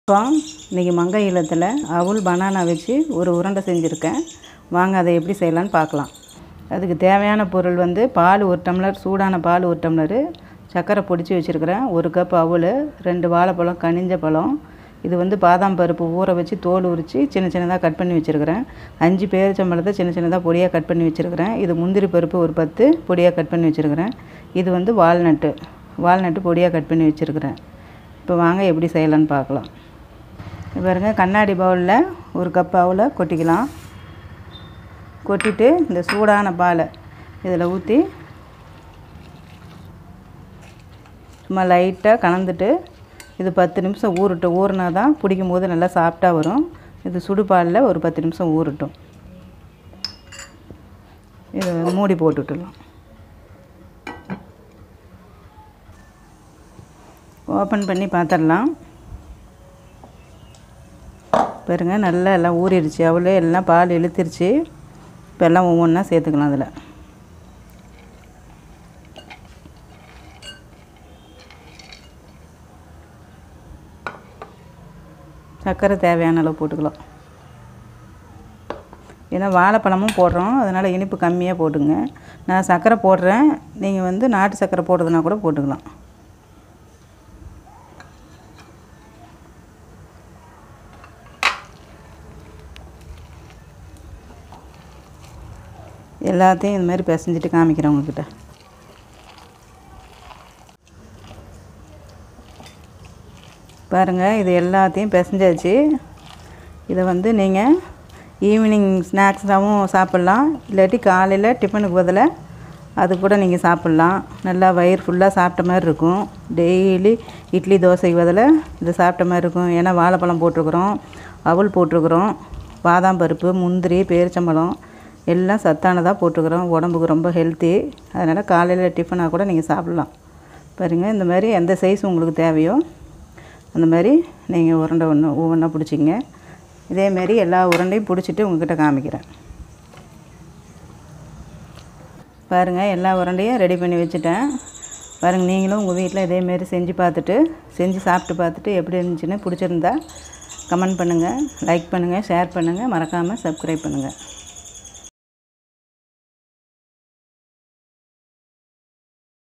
வணக்கம் இன்றைக்கி மங்கை இல்லத்தில் அவுல் பனானா வச்சு ஒரு உருண்டை செஞ்சுருக்கேன் வாங்க அதை எப்படி செய்யலான்னு பார்க்கலாம் அதுக்கு தேவையான பொருள் வந்து பால் ஒரு டம்ளர் சூடான பால் ஒரு டம்ளரு சர்க்கரை பொடிச்சு வச்சுருக்கிறேன் ஒரு கப் அவுல் ரெண்டு வாழைப்பழம் கனிஞ்ச பழம் இது வந்து பாதாம் பருப்பு ஊற வச்சு தோல் உரித்து சின்ன சின்னதாக கட் பண்ணி வச்சுருக்கிறேன் அஞ்சு பேரிச்சம்பழத்தை சின்ன சின்னதாக பொடியாக கட் பண்ணி வச்சுருக்கிறேன் இது முந்திரி பருப்பு ஒரு பத்து பொடியாக கட் பண்ணி வச்சுருக்கிறேன் இது வந்து வால்நட்டு வால்நட்டு பொடியாக கட் பண்ணி வச்சுருக்கிறேன் இப்போ வாங்க எப்படி செய்யலான்னு பார்க்கலாம் இப்போ பாருங்க கண்ணாடி பவுலில் ஒரு கப் அவுல கொட்டிக்கலாம் கொட்டிட்டு இந்த சூடான பாலை இதில் ஊற்றி சும்மா லைட்டாக கலந்துட்டு இது பத்து நிமிஷம் ஊறட்டும் ஊறினா தான் பிடிக்கும் போது நல்லா சாஃப்டாக வரும் இது சுடு பாலில் ஒரு பத்து நிமிஷம் ஊறட்டும் இதை மூடி போட்டு விட்டுடலாம் ஓப்பன் பண்ணி பார்த்துடலாம் பாருங்க நல்லா எல்லாம் ஊறிடுச்சு அவ்வளோ எல்லாம் பால் இழுத்துருச்சு இப்போ எல்லாம் ஒவ்வொன்றா சேர்த்துக்கலாம் அதில் சர்க்கரை தேவையான அளவு போட்டுக்கலாம் ஏன்னா வாழைப்பழமும் போடுறோம் அதனால் இனிப்பு கம்மியாக போட்டுங்க நான் சர்க்கரை போடுறேன் நீங்கள் வந்து நாட்டு சர்க்கரை போடுறதுனா கூட போட்டுக்கலாம் எல்லாத்தையும் இது மாதிரி பிசைஞ்சிட்டு காமிக்கிறேன் உங்ககிட்ட பாருங்கள் இது எல்லாத்தையும் பிசைஞ்சாச்சு இதை வந்து நீங்கள் ஈவினிங் ஸ்நாக்ஸாகவும் சாப்பிட்லாம் இல்லாட்டி காலையில் டிஃபனுக்கு பதிலாக அது கூட நீங்கள் சாப்பிட்லாம் நல்லா வயிறு ஃபுல்லாக சாப்பிட்ட மாதிரி இருக்கும் டெய்லி இட்லி தோசைக்கு பதிலாக இது சாப்பிட்ட மாதிரி இருக்கும் ஏன்னா வாழைப்பழம் போட்டிருக்குறோம் அவல் போட்டிருக்குறோம் பாதாம் பருப்பு முந்திரி பேரிச்சம்பழம் எல்லாம் சத்தானதாக போட்டுக்கிறோம் உடம்புக்கு ரொம்ப ஹெல்த்தி அதனால் காலையில் டிஃபனாக கூட நீங்கள் சாப்பிட்லாம் பாருங்கள் இந்த மாதிரி எந்த சைஸ் உங்களுக்கு தேவையோ அந்த மாதிரி நீங்கள் உருண்டை ஒன்று ஒவ்வொன்றா பிடிச்சிங்க இதேமாரி எல்லா உருண்டையும் பிடிச்சிட்டு உங்ககிட்ட காமிக்கிறேன் பாருங்கள் எல்லா உருண்டையும் ரெடி பண்ணி வச்சுட்டேன் பாருங்கள் நீங்களும் உங்கள் வீட்டில் இதேமாரி செஞ்சு பார்த்துட்டு செஞ்சு சாப்பிட்டு பார்த்துட்டு எப்படி இருந்துச்சுன்னு பிடிச்சிருந்தா கமெண்ட் பண்ணுங்கள் லைக் பண்ணுங்கள் ஷேர் பண்ணுங்கள் மறக்காமல் சப்ஸ்கிரைப் பண்ணுங்கள்